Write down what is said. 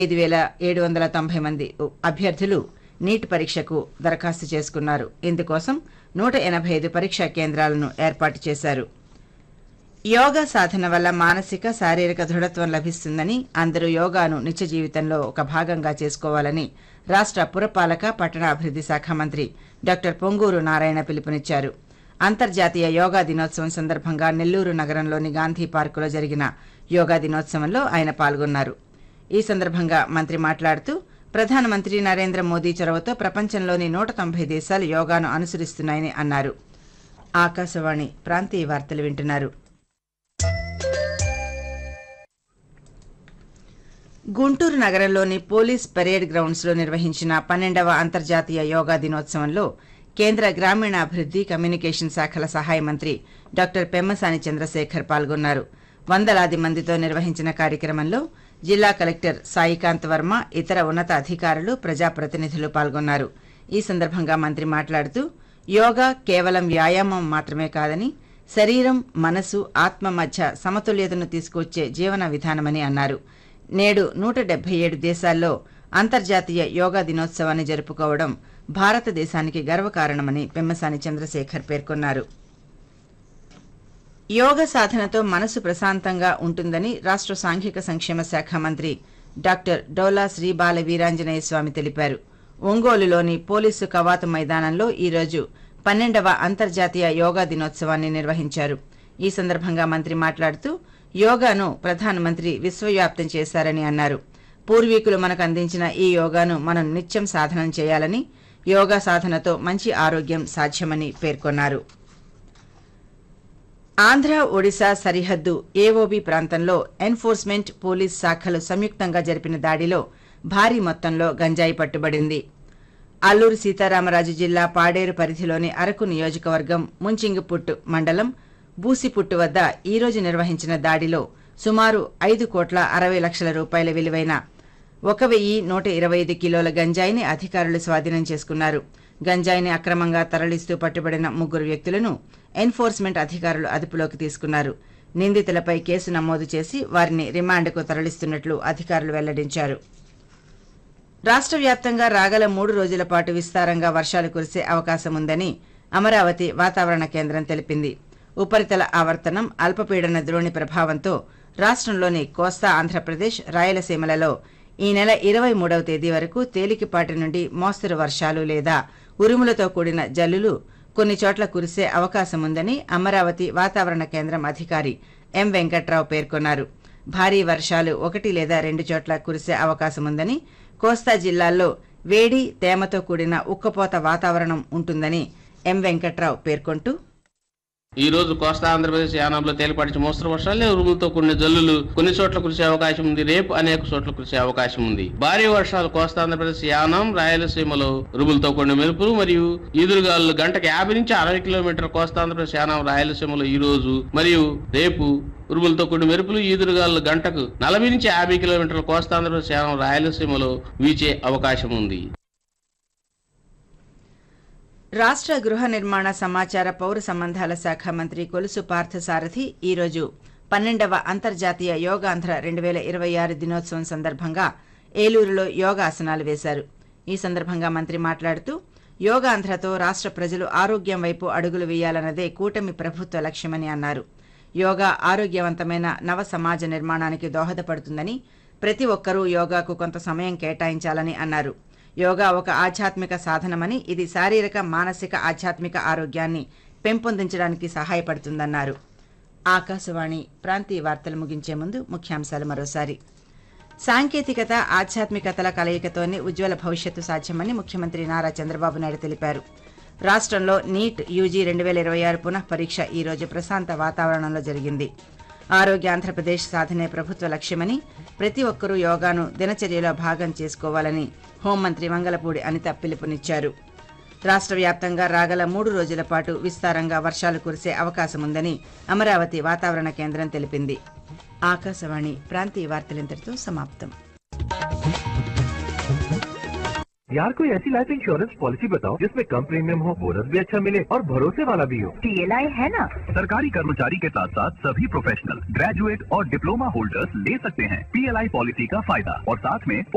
ఐదు వేల ఏడు వందల తొంభై మంది అభ్యర్థులు నీట్ పరీక్షకు దరఖాస్తు చేసుకున్నారు ఇందుకోసం నూట ఎనభై ఐదు పరీక్షా కేంద్రాలను ఏర్పాటు చేశారు యోగా సాధన వల్ల మానసిక శారీరక దృఢత్వం లభిస్తుందని అందరూ యోగాను నిత్య జీవితంలో ఒక భాగంగా చేసుకోవాలని రాష్ట్ర పురపాలక పట్టణాభివృద్ధి శాఖ మంత్రి డాక్టర్ పొంగూరు నారాయణ పిలుపునిచ్చారు అంతర్జాతీయ యోగా దినోత్సవం సందర్భంగా నెల్లూరు నగరంలోని గాంధీ పార్కులో జరిగిన యోగా దినోత్సవంలో ఆయన పాల్గొన్నారు ఈ సందర్భంగా మంత్రి మాట్లాడుతూ ప్రధానమంత్రి నరేంద్ర మోదీ చొరవతో ప్రపంచంలోని నూట తొంభై దేశాలు యోగాను అనుసరిస్తున్నాయని అన్నారు ఆకాశవాణి ప్రాంతీయ వార్తలు వింటున్నారు గుంటూరు నగరంలోని పోలీస్ పరేడ్ గ్రౌండ్స్ లో నిర్వహించిన పన్నెండవ అంతర్జాతీయ యోగా దినోత్సవంలో కేంద్ర గ్రామీణాభివృద్ధి కమ్యూనికేషన్ శాఖల సహాయ మంత్రి డాక్టర్ పెమ్మసాని చంద్రశేఖర్ పాల్గొన్నారు వందలాది మందితో నిర్వహించిన కార్యక్రమంలో జిల్లా కలెక్టర్ సాయికాంత్ వర్మ ఇతర ఉన్నత అధికారులు ప్రజాప్రతినిధులు పాల్గొన్నారు ఈ సందర్భంగా మంత్రి మాట్లాడుతూ యోగా కేవలం వ్యాయామం మాత్రమే కాదని శరీరం మనసు ఆత్మ మధ్య సమతుల్యతను తీసుకొచ్చే జీవన విధానమని అన్నారు నేడు నూట డెబ్బై ఏడు దేశాల్లో అంతర్జాతీయ యోగా దినోత్సవాన్ని జరుపుకోవడం భారతదేశానికి గర్వకారణమని పెమ్మసాని చంద్రశేఖర్ పేర్కొన్నారు యోగ సాధనతో మనసు ప్రశాంతంగా ఉంటుందని రాష్ట్ర సాంఘిక సంక్షేమ శాఖ మంత్రి డాక్టర్ డోలా శ్రీ బాల వీరాంజనేయ స్వామి తెలిపారు ఒంగోలులోని పోలీసు కవాతు మైదానంలో ఈరోజు పన్నెండవ అంతర్జాతీయ యోగా దినోత్సవాన్ని నిర్వహించారు ఈ సందర్భంగా మంత్రి మాట్లాడుతూ యోగాను ప్రధానమంత్రి విశ్వవ్యాప్తం చేశారని అన్నారు పూర్వీకులు మనకు అందించిన ఈ యోగాను మనం నిత్యం సాధనం చేయాలని యోగా సాధనతో మంచి ఆరోగ్యం సాధ్యమని పేర్కొన్నారు ఆంధ్ర ఒడిశా సరిహద్దు ఏఓబి ప్రాంతంలో ఎన్ఫోర్స్మెంట్ పోలీస్ శాఖలు సంయుక్తంగా జరిపిన దాడిలో భారీ మొత్తంలో గంజాయి పట్టుబడింది అల్లూరు సీతారామరాజు జిల్లా పాడేరు పరిధిలోని అరకు నియోజకవర్గం ముంచింగిపుట్టు మండలం బూసిపుట్టు వద్ద ఈ రోజు నిర్వహించిన దాడిలో సుమారు ఐదు కోట్ల అరవై లక్షల రూపాయల విలువైన ఒక వెయ్యి నూట ఇరవై ఐదు కిలోల గంజాయిని అధికారులు స్వాధీనం చేసుకున్నారు గంజాయిని అక్రమంగా తరలిస్తూ పట్టుబడిన ముగ్గురు వ్యక్తులను ఎన్ఫోర్స్మెంట్ అధికారులు అదుపులోకి తీసుకున్నారు నిందితులపై కేసు నమోదు చేసి వారిని రిమాండ్కు తరలిస్తున్నట్లు అధికారులు వెల్లడించారు రాష్ట్ర వ్యాప్తంగా రాగల మూడు రోజుల పాటు విస్తారంగా వర్షాలు కురిసే అవకాశం ఉందని అమరావతి వాతావరణ కేంద్రం తెలిపింది ఉపరితల ఆవర్తనం అల్పపీడన ద్రోణి ప్రభావంతో రాష్ట్రంలోని కోస్తా ఆంధ్రప్రదేశ్ రాయలసీమలలో ఈ నెల ఇరవై మూడవ తేదీ వరకు తేలికపాటి నుండి మోస్తరు వర్షాలు లేదా ఉరుములతో కూడిన జల్లులు కొన్ని చోట్ల కురిసే అవకాశం ఉందని అమరావతి వాతావరణ కేంద్రం అధికారి ఎం వెంకట్రావు పేర్కొన్నారు భారీ వర్షాలు ఒకటి లేదా రెండు చోట్ల కురిసే అవకాశం ఉందని కోస్తా జిల్లాల్లో వేడి తేమతో కూడిన ఉక్కపోత వాతావరణం ఉంటుందని ఎం వెంకట్రావు పేర్కొంటూ ఈ రోజు కోస్తా ఆంధ్రప్రదేశ్ యానాంలో తేలిపాటి మోస్తరు వర్షాలు ఉరుములతో కొన్ని జల్లులు కొన్ని చోట్ల కురిసే అవకాశం ఉంది రేపు అనేక చోట్ల కురిసే అవకాశం ఉంది భారీ వర్షాలు కోస్తా ఆంధ్రప్రదేశ్ యానం రాయలసీమలో ఉరుములతో కొన్ని మెరుపులు మరియు ఈదురుగాలు గంటకు యాభై నుంచి అరవై కిలోమీటర్ కోస్తా ఆంధ్రప్రదేశ్ యానం రాయలసీమలో ఈ రోజు మరియు రేపు ఉరుములతో కొన్ని మెరుపులు ఈదురుగాలు గంటకు నలభై నుంచి యాభై కిలోమీటర్ల కోస్తా ఆంధ్రప్రదేశ్ యానం రాయలసీమలో వీచే అవకాశం ఉంది రాష్ట్ర గృహ నిర్మాణ సమాచార పౌర సంబంధాల శాఖ మంత్రి కొలుసు పార్థసారథి ఈరోజు పన్నెండవ అంతర్జాతీయ యోగాంధ్ర రెండు వేల ఇరవై ఆరు దినోత్సవం సందర్భంగా ఏలూరులో యోగాసనాలు వేశారు ఈ సందర్భంగా మంత్రి మాట్లాడుతూ యోగాంధ్రతో రాష్ట్ర ప్రజలు ఆరోగ్యం వైపు అడుగులు వేయాలన్నదే కూటమి ప్రభుత్వ లక్ష్యమని అన్నారు యోగా ఆరోగ్యవంతమైన నవ సమాజ నిర్మాణానికి దోహదపడుతుందని ప్రతి ఒక్కరూ యోగాకు కొంత సమయం కేటాయించాలని అన్నారు యోగా ఒక ఆధ్యాత్మిక సాధనమని ఇది శారీరక మానసిక ఆధ్యాత్మిక ఆరోగ్యాన్ని పెంపొందించడానికి సహాయపడుతుందన్నారు ఆకాశవాణి ప్రాంతీయ వార్తలు ముగించే ముందు ముఖ్యాంశాలు మరోసారి సాంకేతికత ఆధ్యాత్మికతల కలయికతోనే ఉజ్వల భవిష్యత్తు సాధ్యమని ముఖ్యమంత్రి నారా చంద్రబాబు నాయుడు తెలిపారు రాష్ట్రంలో నీట్ యూజీ రెండు వేల ఇరవై ఆరు పునః పరీక్ష ఈ రోజు ప్రశాంత వాతావరణంలో జరిగింది ఆరోగ్య ఆంధ్రప్రదేశ్ సాధనే ప్రభుత్వ లక్ష్యమని ప్రతి ఒక్కరూ యోగాను దినచర్యలో భాగం చేసుకోవాలని హోంమంత్రి మంగళపూడి అనిత పిలుపునిచ్చారు రాష్ట్ర వ్యాప్తంగా రాగల మూడు రోజుల పాటు విస్తారంగా వర్షాలు కురిసే అవకాశం ఉందని అమరావతి వాతావరణ కేంద్రం తెలిపింది ఆకాశవాణి ప్రాంతీయ వార్తలింతటితో సమాప్తం यार कोई ऐसी लाइफ इंश्योरेंस पॉलिसी बताओ जिसमें कम प्रीमियम हो बोनस भी अच्छा मिले और भरोसे वाला भी हो पीएलआई है ना सरकारी कर्मचारी के साथ साथ सभी प्रोफेशनल ग्रेजुएट और डिप्लोमा होल्डर्स ले सकते हैं पीएलआई पॉलिसी का फायदा और साथ में